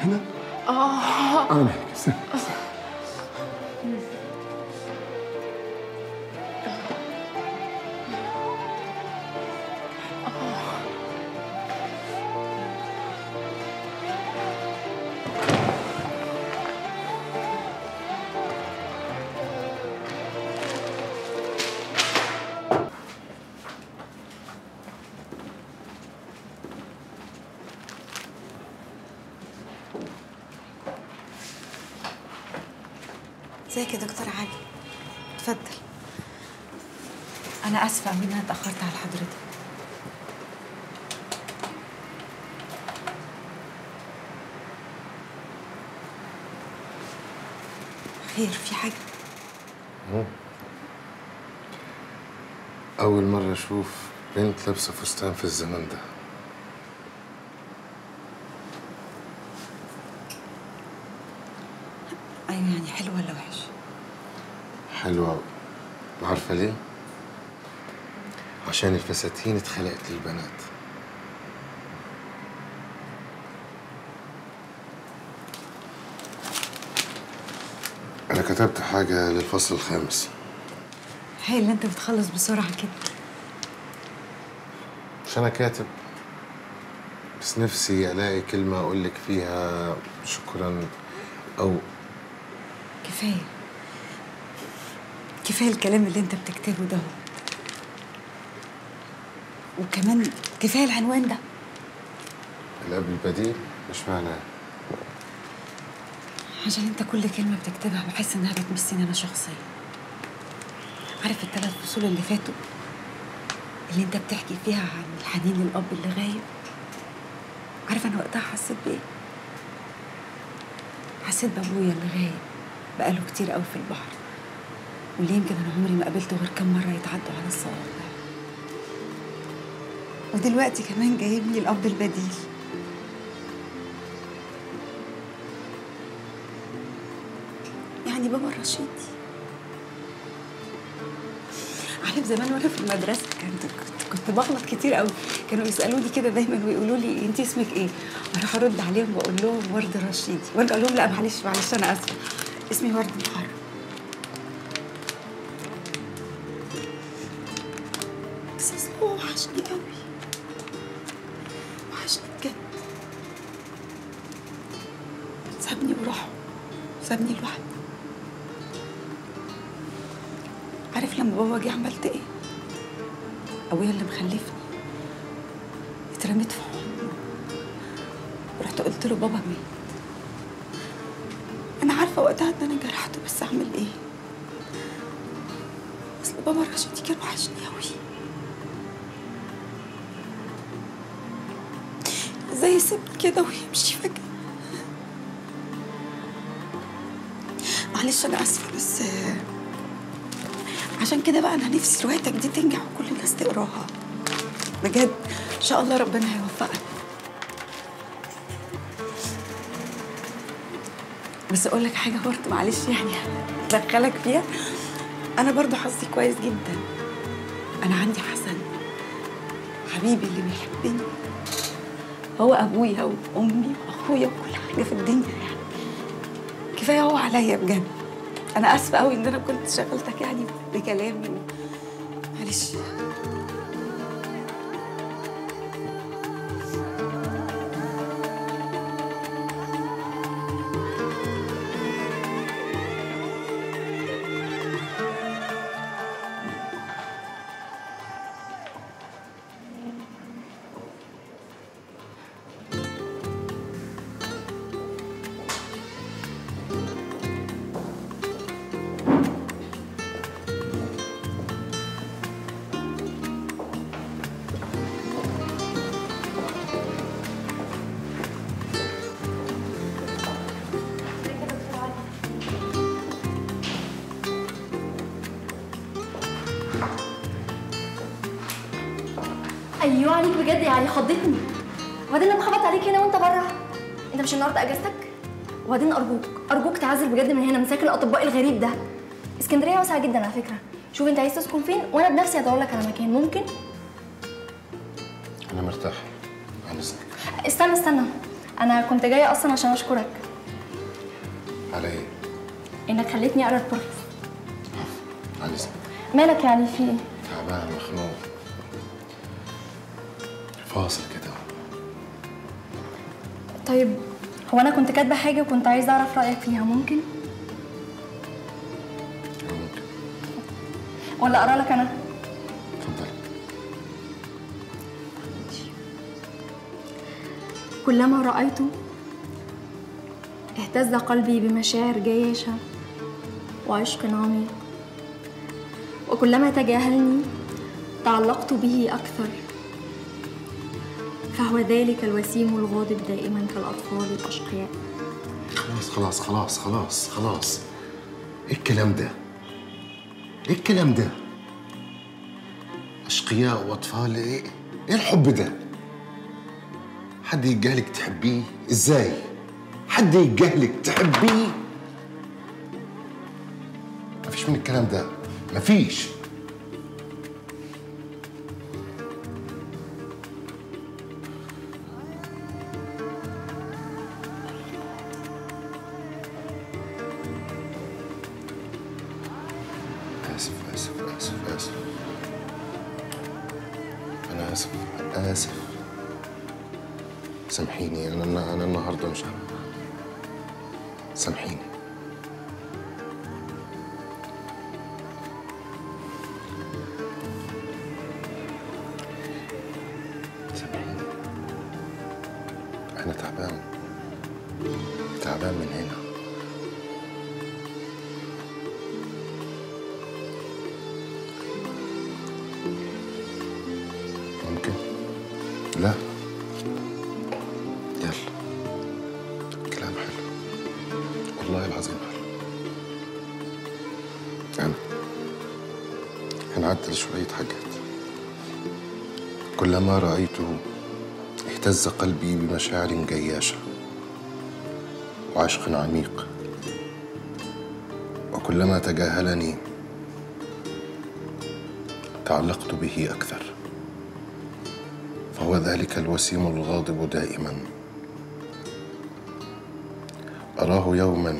هنا اه انا هيك استنى ازيك يا دكتور علي اتفضل انا اسفه قوي ان انا اتاخرت على حضرتك خير في حاجه أول مرة أشوف بنت لابسة فستان في الزمن ده ايوه يعني حلو ولا وحش حلوة أوي وعارفة ليه؟ عشان الفساتين اتخلقت للبنات أنا كتبت حاجة للفصل الخامس هاي اللي انت بتخلص بسرعه كده مش أنا كاتب بس نفسي ألاقي كلمة أقول لك فيها شكرا أو كفايه كفايه الكلام اللي انت بتكتبه ده وكمان كفايه العنوان ده الأب البديل مش معناه عشان انت كل كلمه بتكتبها بحس انها بتمسني انا شخصيا عارف الثلاث فصول اللي فاتوا اللي انت بتحكي فيها عن الحنين للاب اللي غايب عارف انا وقتها حسيت بايه حسيت بابويا اللي غايب بقاله كتير قوي في البحر واللي يمكن انا عمري ما قابلته غير كام مره يتعدوا على الصوابع ودلوقتي كمان جايب لي الاب البديل يعني بابا الرشيدي عارف زمان وانا في المدرسه كنت كنت, كنت بغلط كتير قوي كانوا يسالوني كده دايما ويقولوا لي انت اسمك ايه اروح ارد عليهم واقول لهم ورد الرشيدي وارجع اقول لهم لا معلش معلش انا اسفه اسمي ورد محرم بس اصل هو وحشني قوي وحشني بجد سابني وراح سابني لوحدي عارف لما بابا جه عملت ايه ابويا اللي مخلفني اترميت في حضنه ورحت قلت له بابا مات انا عارفه وقتها ان انا جرحته بس اعمل ايه اصل بابا الرشيدي كان وحشني قوي ازاي يسيبني كده ويمشي فجاه معلش انا اسفه بس آه، عشان كده بقى انا نفسي روايتك دي تنجح وكل الناس تقراها بجد ان شاء الله ربنا هيوفقك بس اقول لك حاجه برضه معلش يعني ادخلك فيها انا برضه حظي كويس جدا انا عندي حسن حبيبي اللي بيحبني هو ابويا وامي واخويا وكل حاجه في الدنيا يعني كفايه هو عليا بجد انا اسفه قوي ان انا كنت شغلتك يعني بكلامي معلش ايوه عليك بجد يعني خضتني وبعدين لما خبط عليك هنا وانت بره انت مش النهارده اجازتك وبعدين ارجوك ارجوك تعزل بجد من هنا من ساكن الاطباء الغريب ده اسكندريه واسعه جدا على فكره شوف انت عايز تسكن فين وانا بنفسي هدور لك على مكان ممكن أنا مرتاح عن إذنك استنى استنى انا كنت جايه اصلا عشان اشكرك على ايه؟ انك خليتني اقرا البوليس على اذنك مالك يعني في ايه تعبان مخنوق فاصل كده طيب هو انا كنت كاتبه حاجه وكنت عايزه اعرف رايك فيها ممكن ممكن ولا اقرا لك انا اتفضل كلما رأيته اهتز قلبي بمشاعر جياشة وعشق عميق وكلما تجاهلني تعلقت به أكثر فهو ذلك الوسيم الغاضب دائما كالأطفال الأشقياء خلاص خلاص خلاص خلاص خلاص ايه الكلام ده؟ ايه الكلام ده؟ اشقياء واطفال ايه؟ ايه الحب ده؟ حد يتجاهلك تحبيه؟ ازاي؟ حد يتجاهلك تحبيه؟ مفيش من الكلام ده مفيش آسف آسف آسف آسف أنا آسف آسف سامحيني أنا أنا النهاردة مش عارف سامحيني سامحيني أنا تعبان تعبان من هنا ممكن لا يلا كلام حلو والله العظيم حلو أنا هنعدل شوية حاجات كلما رأيته اهتز قلبي بمشاعر جياشة وعشق عميق وكلما تجاهلني تعلقت به أكثر فهو ذلك الوسيم الغاضب دائما أراه يوما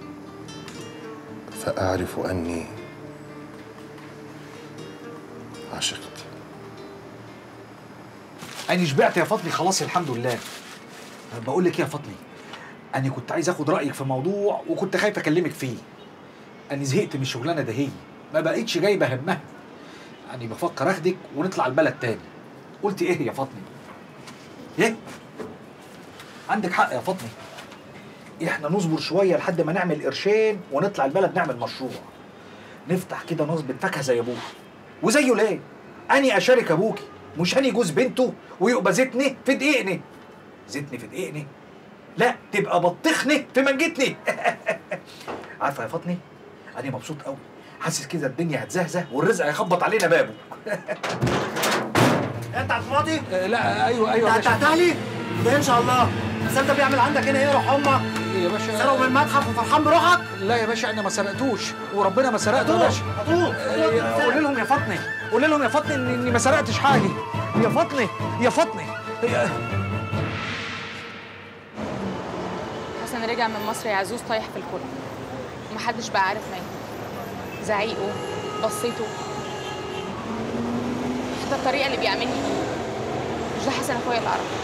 فأعرف أني عشقت أنا شبعت يا فضلي خلاص الحمد لله بقول لك إيه يا فضلي أنا كنت عايز آخد رأيك في موضوع وكنت خايف أكلمك فيه أنا زهقت من الشغلانة ده هي ما بقتش جايبة همها أنا بفكر أخدك ونطلع البلد تاني قلت إيه يا فاطمة؟ إيه؟ عندك حق يا فاطمة إحنا نصبر شوية لحد ما نعمل قرشين ونطلع البلد نعمل مشروع نفتح كده نصبة فاكهة زي أبوها وزيه ليه؟ أني أشارك أبوكي مش هني جوز بنته ويبقى زيتني في دقيقني زيتني في دقيقني لا تبقى بطخني في منجتني عارفه يا فاطمه انا مبسوط قوي حاسس كده الدنيا هتزهزه والرزق هيخبط علينا بابه انت عبد الماضي؟ لا ايوه ايوه انت هتهلي؟ ده ان شاء الله بس انت بيعمل عندك هنا ايه روح امك؟ يا باشا سرقوا من المتحف وفرحان بروحك؟ لا يا باشا انا ما سرقتوش وربنا ما سرقته يا باشا هتوه قول لهم يا فاطمه قول لهم يا فاطمه إن- اني ما سرقتش حاجه يا فاطمه يا فاطمه يا- حسن رجع من مصر يا عزوز طايح في الكل ومحدش بقى عارف مين زعيقه بصيته حتى الطريقه اللي بيعاملني بيها مش ده حسن اخويا اللي اعرفه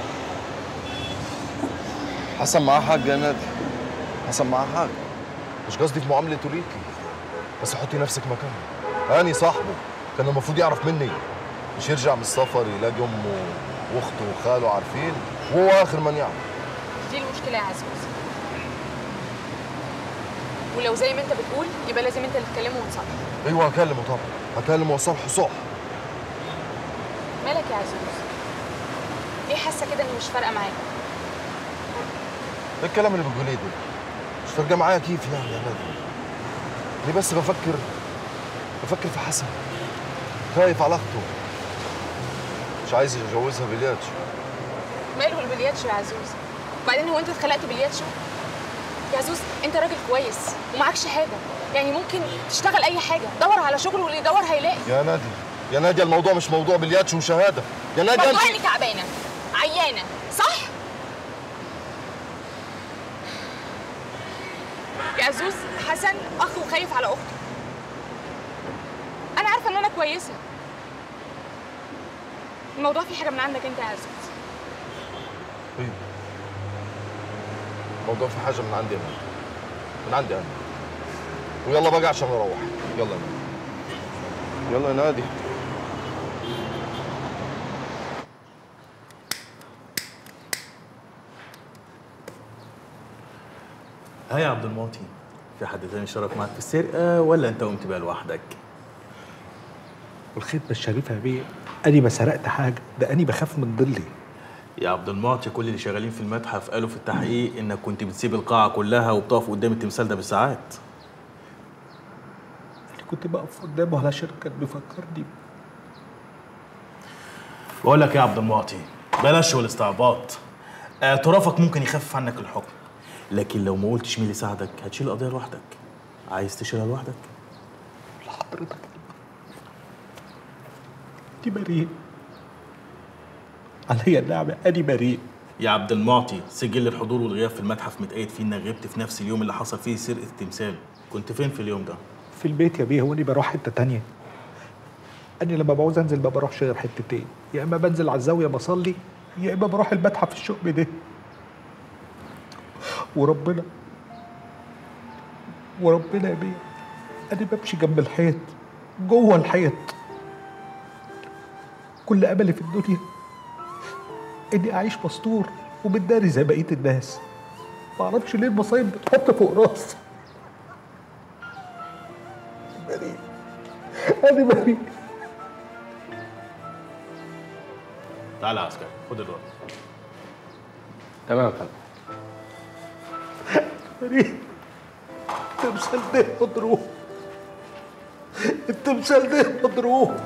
حسن معاه حاج يا نادي حسن معاه حاج مش قصدي في معاملته ليكي بس حطي نفسك مكانه هاني صاحبه كان المفروض يعرف مني مش يرجع من السفر يلاقي امه واخته وخاله عارفين وهو اخر من يعرف دي المشكله يا عزوز ولو زي ما انت بتقول يبقى لازم انت اللي تكلمه وتصالحه ايوه هكلمه طبعا هكلمه وصالحه صح مالك يا عزوز ليه حاسه كده ان مش فارقه معاك ايه الكلام اللي بتقوليه ده مش فارقه معايا كيف يعني يا نادي انا بس بفكر بفكر في حسن خايف على اخته مش عايز يجوزها بلياتش ماله البلياتشو يا عزوز وبعدين هو انت اتخلقت بلياتشو يا عزوز انت راجل كويس ومعكش حاجه يعني ممكن تشتغل اي حاجه دور على شغل واللي يدور هيلاقي يا نادي يا نادي الموضوع مش موضوع بلياتش وشهاده يا نادي موضوع أنت- اني تعبانه عيانه صح يا عزوز حسن اخ وخايف على اخته انا عارفه ان انا كويسه الموضوع فيه حاجه من عندك انت يا عزوز ايه الموضوع في حاجه من عندي انا من عندي انا ويلا بقى عشان نروح يلا يا نادي يلا يا نادي ها يا عبد المعطي في حد تاني شارك معاك في السرقة ولا أنت قمت بيها لوحدك؟ والخدمه الشريفه يا بيه اني ما سرقت حاجه ده اني بخاف من ضلي يا عبد المعطي كل اللي شغالين في المتحف قالوا في التحقيق إنك كنت بتسيب القاعة كلها وبتقف قدام التمثال ده بالساعات انا كنت بقف قدامه علشان كان بيفكرني بقول لك إيه يا عبد المعطي بلاش والاستعباط اعترافك ممكن يخفف عنك الحكم لكن لو ما قلتش مين اللي ساعدك هتشيل القضية لوحدك عايز تشيلها لوحدك؟ لحضرتك دي بريء عليا النعمه اني بريء يا عبد المعطي سجل الحضور والغياب في المتحف متقيد فيه انك غبت في نفس اليوم اللي حصل فيه سرقه التمثال كنت فين في اليوم ده في البيت يا بيه هو اني بروح حته تانية اني لما بعوز انزل ما بروحش غير حتتين يا اما بنزل على الزاويه بصلي يا اما بروح المتحف الشؤم ده وربنا وربنا يا بيه انا بمشي جنب الحيط جوه الحيط كل املي في الدنيا اني اعيش مستور ومتداري زي بقيه الناس ما اعرفش ليه المصايب بتحط فوق راسي بريء انا بريء تعالى يا عسكري خد الورق تمام يا فندم بريء التمثال ده مضروب التمثال ده مضروب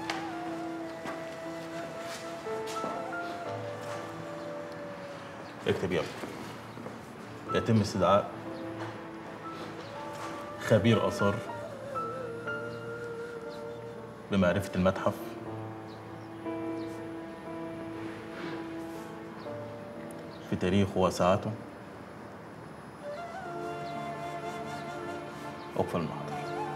اكتب يلا يتم استدعاء خبير آثار بمعرفة المتحف في تاريخه وساعته أقفل المحاضرة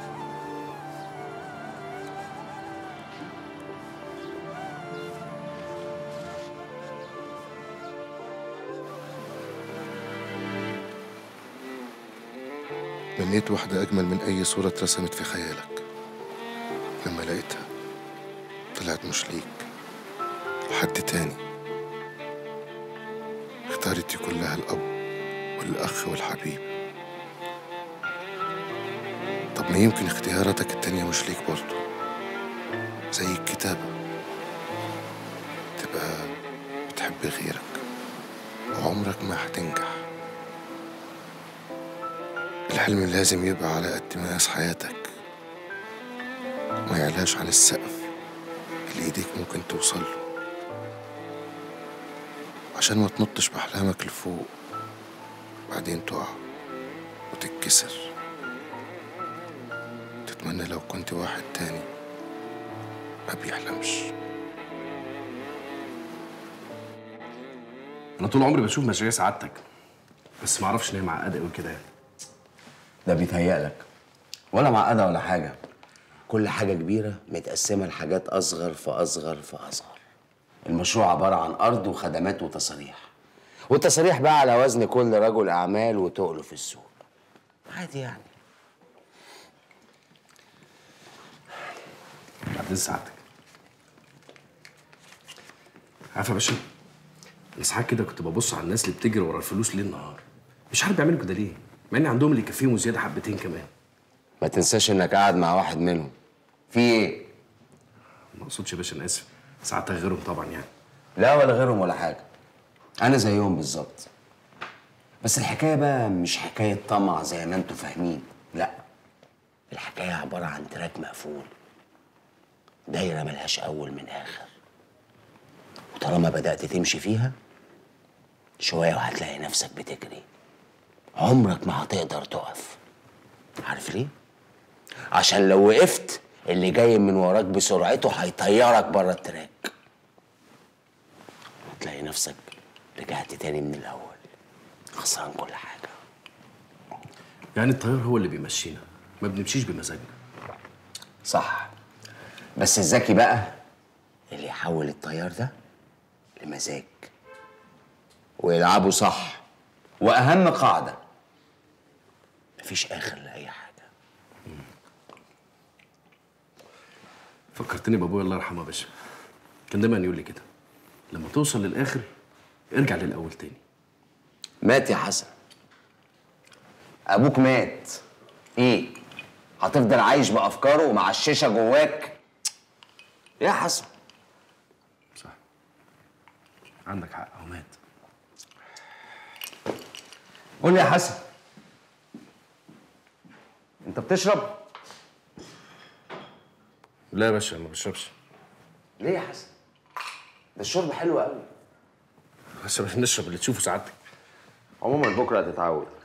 مليت واحدة أجمل من أي صورة اترسمت في خيالك لما لقيتها طلعت مش ليك لحد تاني اختارت يكون لها الأب والأخ والحبيب طب ما يمكن اختياراتك التانية مش ليك برضه زي الكتابة تبقى بتحب غيرك وعمرك ما هتنجح الحلم لازم يبقى على قد مقاس حياتك ما يعلاش عن السقف اللي ايديك ممكن توصل له عشان ما تنطش بأحلامك لفوق بعدين تقع وتتكسر تتمنى لو كنت واحد تاني ما بيحلمش انا طول عمري بشوف مشاريع سعادتك بس ما اعرفش ليه معقده قوي كده يعني ده بيتهيألك ولا معقدة ولا حاجة كل حاجة كبيرة متقسمة لحاجات أصغر فأصغر فأصغر المشروع عبارة عن أرض وخدمات وتصاريح والتصاريح بقى على وزن كل رجل أعمال وتقله في السوق عادي يعني بعدين سعادتك عارف يا باشا انا ساعات كده كنت ببص على الناس اللي بتجري ورا الفلوس ليل نهار مش عارف بيعملوا كده ليه مع ان عندهم اللي يكفيهم وزياده حبتين كمان ما تنساش إنك قاعد مع واحد منهم في إيه؟ ما اقصدش يا باشا انا اسف ساعتك غيرهم طبعا يعني لا ولا غيرهم ولا حاجة أنا زيهم بالظبط بس الحكاية بقى مش حكاية طمع زي ما انتوا فاهمين لا الحكاية عبارة عن تراك مقفول دايرة ملهاش أول من آخر وطالما بدأت تمشي فيها شوية وهتلاقي نفسك بتجري عمرك ما هتقدر تقف عارف ليه؟ عشان لو وقفت اللي جاي من وراك بسرعته هيطيرك بره التراك هتلاقي نفسك رجعت تاني من الأول خسران كل حاجة يعني الطيار هو اللي بيمشينا ما بنمشيش بمزاجنا صح بس الذكي بقى اللي يحول الطيار ده لمزاج ويلعبه صح واهم قاعده مفيش اخر لاي حاجه فكرتني بابويا الله يرحمه يا باشا كان دايما يقول لي كده لما توصل للاخر ارجع للاول تاني مات يا حسن ابوك مات ايه هتفضل عايش بافكاره ومعششه جواك يا حسن عندك حق هو مات قول لي يا حسن انت بتشرب لا يا باشا ما بشربش ليه يا حسن ده الشرب حلو قوي بس مش نشرب اللي تشوفه سعادتك عموما بكره هتتعود